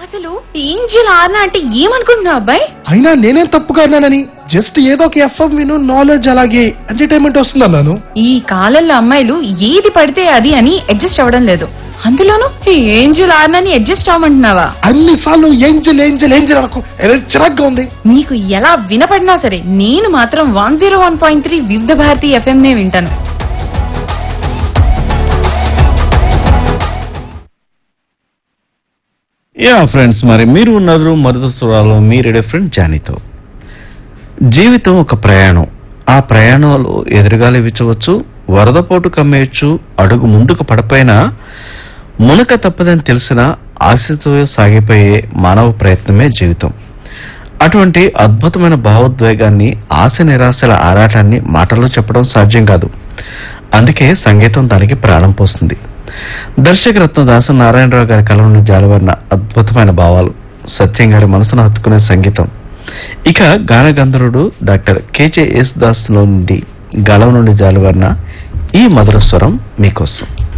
అసలు ఏంజిల్ ఆర్నా అంటే ఏమనుకుంటున్నావు అబ్బాయి అయినా నేనేం తప్పుగా అన్నానని జస్ట్ ఏదో ఒక ఎఫ్ఎం విను నాలెడ్జ్ అలాగే ఎంటర్టైన్మెంట్ వస్తుంది అన్నాను ఈ కాలంలో అమ్మాయిలు ఏది పడితే అది అని అడ్జస్ట్ అవ్వడం లేదు అందులోనూ ఈ ఏంజిల్ ఆర్నాని అడ్జస్ట్ అవ్వమంటున్నావా అన్ని సార్లు ఏంజల్ ఏంజల్ ఏంజల్ అనుకో ఏదో చిరాగ్గా ఉంది నీకు ఎలా వినపడినా సరే నేను మాత్రం one zero one point three Vividh Bharati FM నే వింటాను యా ఫ్రెండ్స్ మరి మీరు ఉన్నారు మరుదు సురాలో మీ రేడియో ఫ్రెండ్ జానీతో జీవితం ఒక ప్రయాణం ఆ ప్రయాణంలో ఎదురుగాలి విచ్చవచ్చు వరదపోటు కమ్మేయచ్చు అడుగు ముందుకు పడపోయినా మునక తప్పదని తెలిసిన ఆశతో సాగిపోయే మానవ ప్రయత్నమే జీవితం అటువంటి అద్భుతమైన భావోద్వేగాన్ని ఆశ నిరాశల ఆరాటాన్ని మాటల్లో చెప్పడం సాధ్యం కాదు అందుకే సంగీతం దానికి ప్రాణం పోస్తుంది దర్శకరత్న దాస నారాయణరావు గారి కళ నుండి జాలువారిన అద్భుతమైన భావాలు సత్యం గారి మనసును హత్తుకునే సంగీతం ఇక గాన గంధర్వుడు డాక్టర్ కేజే ఎస్ దాస్ లో నుండి గళం నుండి జాలువారిన ఈ మధుర స్వరం మీకోసం